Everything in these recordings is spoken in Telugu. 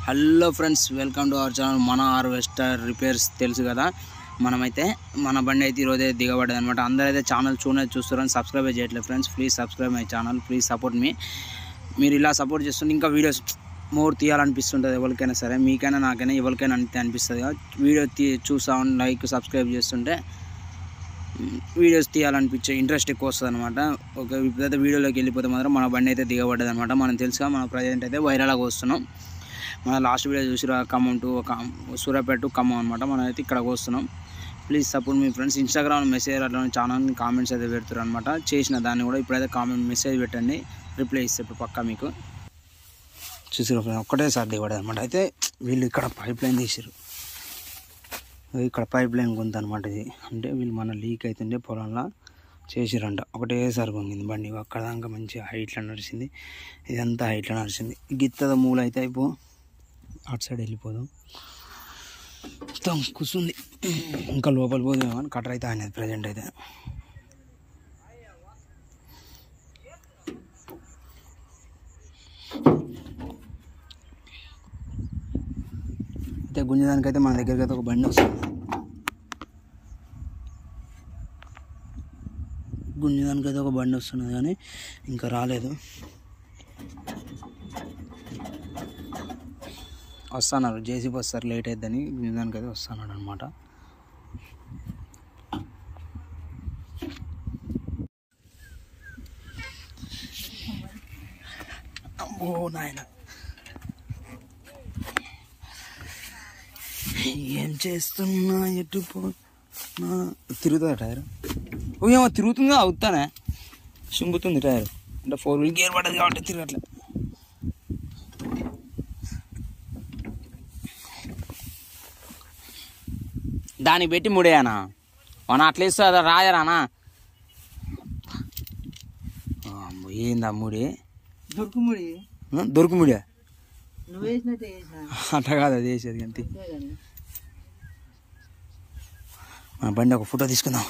Hello friends welcome to our channel మన హార్వెస్టర్ రిపేర్స్ తెలుసు కదా మనమైతే మన బండి అయితే ఈరోజే దిగబడ్డది అనమాట అందరైతే ఛానల్ చూడలేదు చూస్తారని సబ్స్క్రైబ్ చేయట్లేదు friends please subscribe my channel please support మీ మీరు ఇలా సపోర్ట్ చేస్తుంటే ఇంకా వీడియోస్ మోర్ తీయాలనిపిస్తుంటుంది ఎవరికైనా సరే మీకైనా నాకైనా ఎవరికైనా అంతే అనిపిస్తుంది కదా వీడియో తీ చూసా లైక్ సబ్స్క్రైబ్ చేస్తుంటే వీడియోస్ తీయాలనిపించే ఇంట్రెస్ట్ ఎక్కువ వస్తుంది అనమాట ఒక ఇప్పుడైతే వీడియోలోకి వెళ్ళిపోతే మాత్రం మన బండి అయితే దిగబడ్డది అనమాట మనం తెలుసుగా మన ప్రజెంట్ అయితే వైరాలాగా వస్తున్నాం మన లాస్ట్ వీడియో చూసిరా ఖమ్మం టు ఖమ్మం సూర్యాపేట టు ఖమ్మం అనమాట మనం అయితే ఇక్కడ వస్తున్నాం ప్లీజ్ సపోర్ట్ మీ ఫ్రెండ్స్ ఇన్స్టాగ్రామ్ మెసేజ్ అట్లా ఛానల్ కామెంట్స్ అయితే పెడతారు అనమాట చేసిన దాన్ని కూడా ఇప్పుడైతే కామెంట్ మెసేజ్ పెట్టండి రిప్లై ఇస్తే ఇప్పుడు పక్కా మీకు చూసిరా ఫ్రెండ్స్ ఒక్కటేసారి దిగబడదు అనమాట అయితే వీళ్ళు ఇక్కడ పైప్ లైన్ తీసారు ఇక్కడ పైప్ లైన్ కొంత అనమాట ఇది అంటే వీళ్ళు మన లీక్ అవుతుండే పొలంలో చేసిరంట ఒకటేసారి పొంగింది బండి అక్కడ దాకా మంచి హైట్లో నడిచింది ఇదంతా హైట్లో నడిచింది గిత్తద మూల అయితే అయిపో అటు సైడ్ వెళ్ళిపోదాం మొత్తం కూర్చుంది ఇంకా లోపల పోదాం అని కటర్ అయితే అనేది ప్రజెంట్ అయితే అయితే గుంజదానికైతే మన దగ్గరికి అయితే ఒక బండి వస్తుంది గుంజదానికి అయితే ఒక బండి వస్తున్నది కానీ ఇంకా రాలేదు వస్తున్నారు జేసీబీ వస్తారు లేట్ అయిద్దని గుంజదానికి అయితే వస్తున్నాడు అనమాట ఓ నాయన ఏం చేస్తున్నా ఎటు పో తిరుగుతుందా టైర్ ఓ ఏమో తిరుగుతుందా అవుతానే సింగుతుంది టైర్ అంటే ఫోర్ వీల్ గేర్ పడ్డది కాబట్టి తిరగట్లే దానికి పెట్టి ముడేయానా వన అట్లా ఇస్తా రాయరానా అమ్మో, ఏందా ముడి దొరుకుముడి దొరుకు ముడియా నువ్వు వేసినట్టే వేసిన అట్లా కాదు అది వేసేది అంతే మన బండి ఒక ఫోటో తీసుకుందాం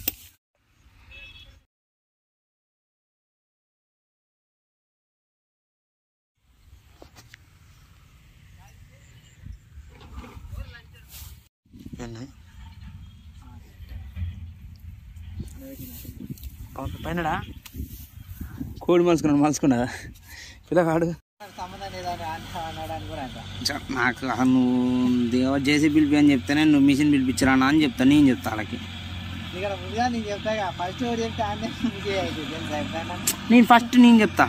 ఏంది? ఓకే, పైనడా కోడి మలుసుకున్నాడు మలుసుకున్నాడా పిల్లగాడు సంబంధం లేదని అంట అనడానికి కూడా అంట చ- నాకు ఆ నువ్వు దేవ జేసీ పిలిపి అని చెప్తేనే నువ్వు మిషన్ పిలిపించరా అని చెప్తా నేను చెప్తా వాళ్ళకి ఇక్కడ ముందుగా నేను చెప్తాగా ఫస్ట్ ఒకటి చెప్తే అన్నీ ముందే అవుతుంది తెలుసా ఎప్పుడైనా నేను ఫస్ట్ నేను చెప్తా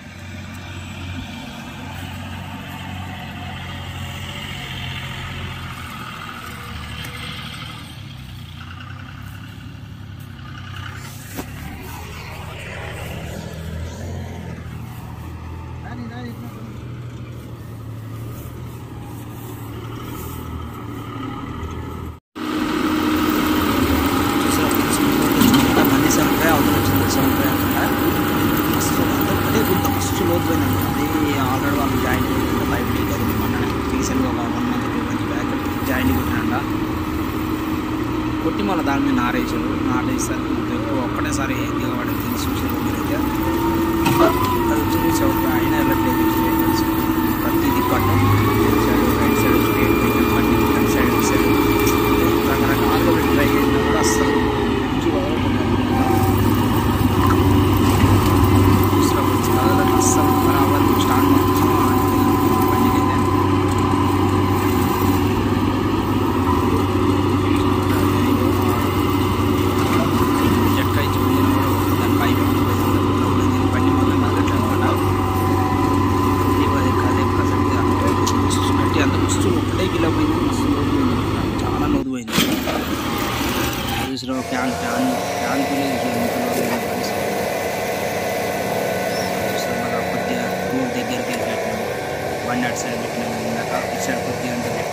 రాని, రాని, ఇట్లా. మంది సెవెన్ అవతల వచ్చింది సెవెన్ మస్తు ఒకటే గుర్త మస్తు లోతుపోయింది అది ఆల్రెడీ వాళ్ళు జాయిన్ బైక్ లీక్ అది మొన్న రీసెంట్గా ఒక one month two months back join కొట్టినంట కొట్టి మళ్ళీ దాని మీద నారేసారు నారేస్తారు ఎక్కువ ఒక్కటేసారి దిగబడి తెలిసి చూసారు మీరైతే అది వచ్చింది సెవెన్ అయినా వెళ్ళట్లేదు వెహికల్స్ ప్రతి దిక్కట్టు side right side straight vehicle బండి లెఫ్ట్ సైడ్ ఇటు సైడ్ రకరకాలుగా పెట్టి ట్రై చేసినా కూడా అస్సలు మంచి వదలకుండా అస్సలు బరాబర్ స్టార్ట్ కొంచెం బండికి అయితే జట్కా ఇచ్చి పోయినా కూడా దాని పైపు బండి మొత్తం కదలట్లేదు అనమాట అది కదే ప్రసక్తి అంటే మస్తు కట్టి అంత మస్తు ఒకటే కిలో పోయింది మస్తు లోతు పోయింది చాలా లోతు పోయింది చూసిరా ఫ్యాన్ ఫ్యాన్ ఫ్యాన్ చూసిరా మళ్ళీ కొద్దిగా రోడ్ దగ్గరికి వెళ్ళి పెట్టినాం బండి అటు సైడ్ పెట్టినాం ఇందాక ఇటు సైడ్ కొద్దిగా అంత పెట్టినాం